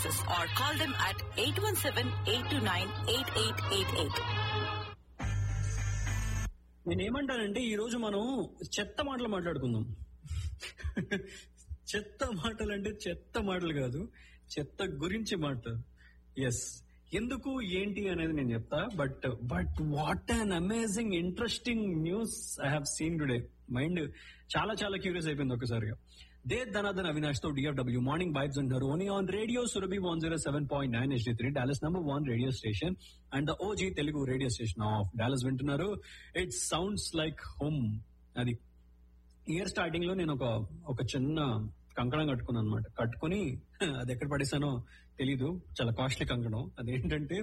or call them at 817-829-8888. నేను ఏమంటానంటే ఈ రోజు మనం చెత్త మాటలు మాట్లాడుకుందాం చెత్త మాటలు అంటే చెత్త మాటలు కాదు చెత్త గురించి మాట ఎస్ ఎందుకు ఏంటి అనేది నేను చెప్తా but but what an amazing interesting news I have seen today mind చాలా చాలా క్యూరియస్ అయిపోయింది ఒకసారిగా దే ధనాధన్ అవినాష్ తో డిఎఫ్డబ్ల్యూ మార్నింగ్ వైబ్స్ అంటారు only on radio Surabhi one zero seven point nine HD three Dallas number one radio station and the OG Telugu radio station of Dallas వింటున్నారు it sounds like home అది year starting లో నేను ఒక ఒక చిన్న కంకణం కట్టుకున్నాను అనమాట కట్టుకుని అది ఎక్కడ పడేసానో తెలీదు చాలా కాస్ట్లీ కంకణం అదేంటంటే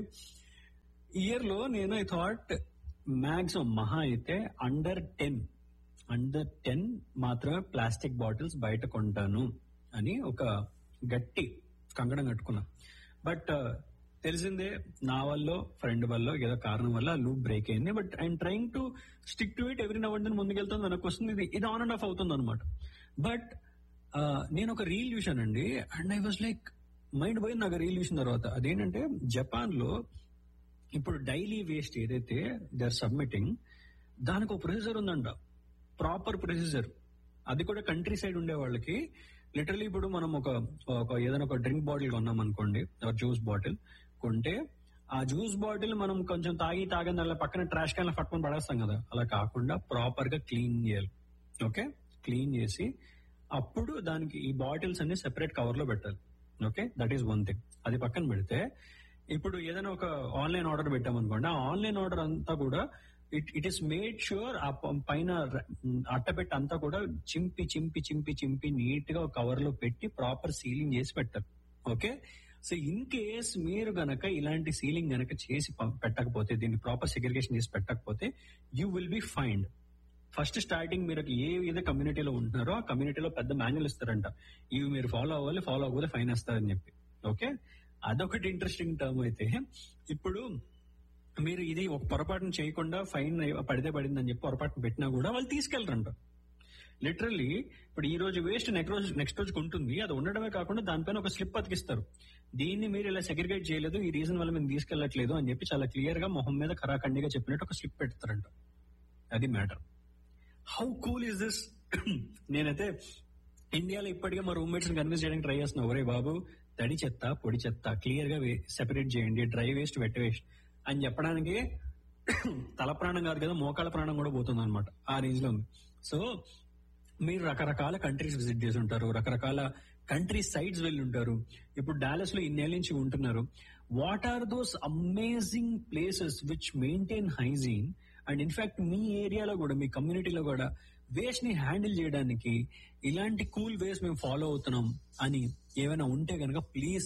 ఇయర్ లో నేను ఐ థాట్ మాక్సిమం మహా అయితే అండర్ టెన్ అండర్ టెన్ మాత్రమే ప్లాస్టిక్ బాటిల్స్ బయట కొంటాను అని ఒక గట్టి కంకణం కట్టుకున్నా బట్ తెలిసిందే నా వల్ల ఫ్రెండ్ వల్ల ఏదో కారణం వల్ల లూప్ బ్రేక్ అయింది but I'm trying to stick to it ఎవరి నవ్వండి ముందుకెళ్తుంది వెనక్కి వస్తుంది ఇది ఇది ఆన్ అండ్ ఆఫ్ అవుతుంది అనమాట బట్ నేను ఒక రీల్ చూశానండి and I was like mind పోయింది నాకు రీల్ చూసిన తర్వాత అదేంటంటే జపాన్ లో ఇప్పుడు డైలీ వేస్ట్ ఏదైతే దే ఆర్ సబ్మిటింగ్ దానికి ఒక ప్రొసీజర్ ఉందంట ప్రాపర్ ప్రొసీజర్ అది కూడా కంట్రీ సైడ్ ఉండే వాళ్ళకి లిటరలీ ఇప్పుడు మనం ఒక ఒక ఏదైనా ఒక డ్రింక్ బాటిల్ కొన్నాం అనుకోండి జ్యూస్ బాటిల్ కొంటే ఆ జ్యూస్ బాటిల్ మనం కొంచెం తాగి తాగని అలా పక్కన ట్రాష్ క్యాన్ పట్టుకొని పడేస్తాం కదా అలా కాకుండా ప్రాపర్ గా క్లీన్ చేయాలి ఓకే క్లీన్ చేసి అప్పుడు దానికి ఈ బాటిల్స్ అన్ని సెపరేట్ కవర్ లో పెట్టాలి okay that is one thing అది పక్కన పెడితే ఇప్పుడు ఏదైనా ఒక ఆన్లైన్ ఆర్డర్ పెట్టామనుకోండి ఆ ఆన్లైన్ ఆర్డర్ అంతా కూడా it it is made sure ఆ ప- పైన ర- అట్టపెట్టి అంతా కూడా చింపి చింపి చింపి చింపి నీట్ గా కవర్ లో పెట్టి ప్రాపర్ సీలింగ్ చేసి పెట్టారు ఓకే సో ఇన్ కేస్ మీరు గనక ఇలాంటి సీలింగ్ గనక చేసి ప- పెట్టకపోతే దీన్ని ప్రాపర్ సెగ్రిగేషన్ చేసి పెట్టకపోతే you will be find first starting మీరు ఏ ఏదో కమ్యూనిటీలో ఉంటున్నారో ఆ కమ్యూనిటీలో పెద్ద మాన్యువల్ ఇస్తారంట ఇవి మీరు ఫాలో అవ్వాలి ఫాలో అవ్వకపోతే ఫైన్ వేస్తారని చెప్పి ఓకే అదొకటి ఇంట్రెస్టింగ్ టర్మ్ అయితే ఇప్పుడు మీరు ఇది ఒక పొరపాటును చేయకుండా ఫైన్ పడితే పడిందని చెప్పి పొరపాటును పెట్టినా కూడా వాళ్ళు తీసుకెళ్తారంట లిటరల్లీ ఇప్పుడు ఈ రోజు వేస్ట్ నెక్స్ట్ రోజు నెక్స్ట్ రోజుకి ఉంటుంది అది ఉండడమే కాకుండా దానిపైన ఒక స్లిప్ అతికిస్తారు దీన్ని మీరు ఇలా సెగ్రిగేట్ చేయలేదు ఈ రీజన్ వల్ల మేము తీసుకెళ్లట్లేదు అని చెప్పి చాలా క్లియర్ గా మొహం మీద ఖరాఖండిగా చెప్పినట్టు ఒక స్లిప్ పెడతారంట అది matter how cool is this నేనైతే ఇండియాలో ఇప్పటికే మా రూమ్మేట్స్ కన్విన్స్ చేయడానికి ట్రై చేస్తున్నా ఒరే బాబు తడి చెత్త పొడి చెత్త క్లియర్ గా సెపరేట్ చేయండి డ్రై వేస్ట్ వెట్ వేస్ట్ అని చెప్పడానికి తల ప్రాణం కాదు కదా మోకాళ్ళ ప్రాణం కూడా పోతుంది అనమాట ఆ రేంజ్ లో ఉంది సో మీరు రకరకాల కంట్రీస్ విజిట్ చేసి ఉంటారు రకరకాల కంట్రీ సైడ్స్ వెళ్ళి ఉంటారు ఇప్పుడు డాలస్ లో ఇన్నేళ్ళ నుంచి ఉంటున్నారు what are those amazing places which maintain hygiene and in fact మీ ఏరియాలో కూడా మీ కమ్యూనిటీలో కూడా వేస్ట్ ని హ్యాండిల్ చేయడానికి ఇలాంటి కూల్ వేస్ మేము ఫాలో అవుతున్నాం అని ఏమైనా ఉంటే కనుక please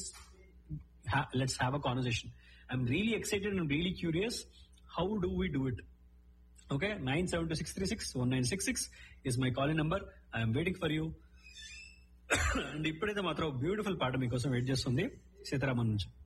let's have a conversation I'm really excited and really curious how do we do it okay nine seven two six three six one nine six six is my calling number I'm waiting for you and ఇప్పుడైతే మాత్రం beautiful పాట మీకోసం wait చేస్తుంది సీతారామన్ నుంచి